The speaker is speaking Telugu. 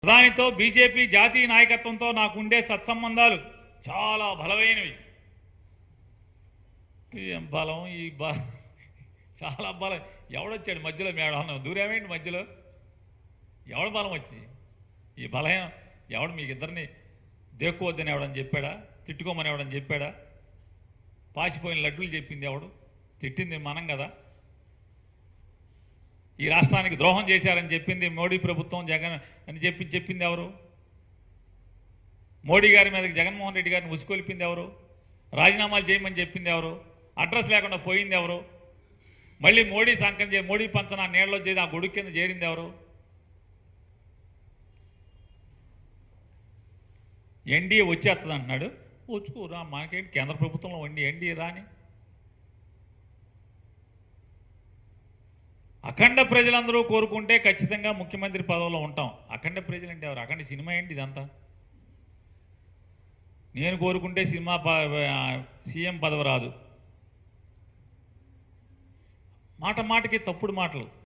ప్రధానితో బీజేపీ జాతీయ నాయకత్వంతో నాకుండే సత్సంబంధాలు చాలా బలమైనవి ఏం బలం ఈ బ చాలా బలం ఎవడొచ్చాడు మధ్యలో మేడం దూరేమేంటి మధ్యలో ఎవడ బలం వచ్చి ఈ బలహీన ఎవడు మీకు ఇద్దరిని దేక్కువద్దని ఎవడని చెప్పాడా తిట్టుకోమని ఎవడని చెప్పాడా పాసిపోయిన లడ్డూలు చెప్పింది ఎవడు తిట్టింది మనం కదా ఈ రాష్ట్రానికి ద్రోహం చేశారని చెప్పింది మోడీ ప్రభుత్వం జగన్ అని చెప్పి చెప్పింది ఎవరు మోడీ గారి మీదకి జగన్మోహన్ రెడ్డి గారిని ఉసుకొలిపింది ఎవరు రాజీనామాలు చేయమని చెప్పింది ఎవరు అడ్రస్ లేకుండా పోయింది ఎవరు మళ్ళీ మోడీ సంకం చే మోడీ పంచన ఆ నీళ్ళలో చేసి ఆ గొడుగు కింద చేరింది ఎవరు ఎన్డీఏ వచ్చేస్తుంది అంటున్నాడు వచ్చుకోరా మనకేంటి కేంద్ర ప్రభుత్వంలో ఉండి ఎన్డీఏ రాని అఖండ ప్రజలందరూ కోరుకుంటే ఖచ్చితంగా ముఖ్యమంత్రి పదవిలో ఉంటాం అఖండ ప్రజలు అంటే ఎవరు అఖండ సినిమా ఏంటి ఇదంతా నేను కోరుకుంటే సినిమా ప- సీఎం పదవి రాదు మాట మాటకి తప్పుడు మాటలు